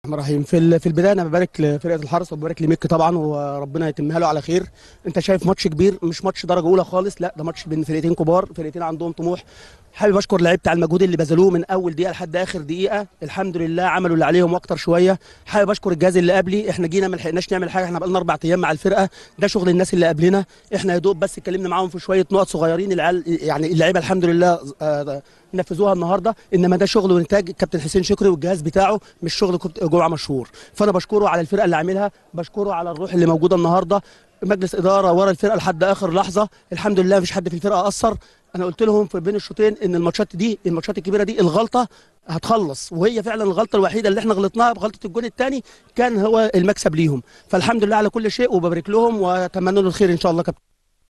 الرحمن الرحيم في ال- في البدايه انا ببارك لفرقه الحرس وببارك لميك طبعا وربنا يتمها له على خير انت شايف ماتش كبير مش ماتش درجه اولى خالص لا ده ماتش بين فرقتين كبار فرقتين عندهم طموح حابب اشكر اللعيبه بتاع المجهود اللي بذلوه من اول دقيقه لحد اخر دقيقه الحمد لله عملوا اللي عليهم واكتر شويه حابب اشكر الجهاز اللي قبلي احنا جينا ما لحقناش نعمل حاجه احنا بقالنا اربع ايام مع الفرقه ده شغل الناس اللي قبلنا احنا يا دوب بس اتكلمنا معاهم في شويه نقط صغيرين العيال يعني اللعيبه الحمد لله آه، نفذوها النهارده انما ده شغل ونتاج كابتن حسين شكري والجهاز بتاعه مش شغل كابتن جمعه مشهور فانا بشكره على الفرقه اللي عاملها بشكره على الروح اللي موجوده النهارده مجلس اداره ورا الفرقه لحد اخر لحظه الحمد لله مفيش حد في الفرقه اثر انا قلت لهم في بين الشوطين ان الماتشات دي الماتشات الكبيره دي الغلطه هتخلص وهي فعلا الغلطه الوحيده اللي احنا غلطناها بغلطه الجون الثاني كان هو المكسب ليهم فالحمد لله على كل شيء وببارك لهم واتمنى له الخير ان شاء الله كابتن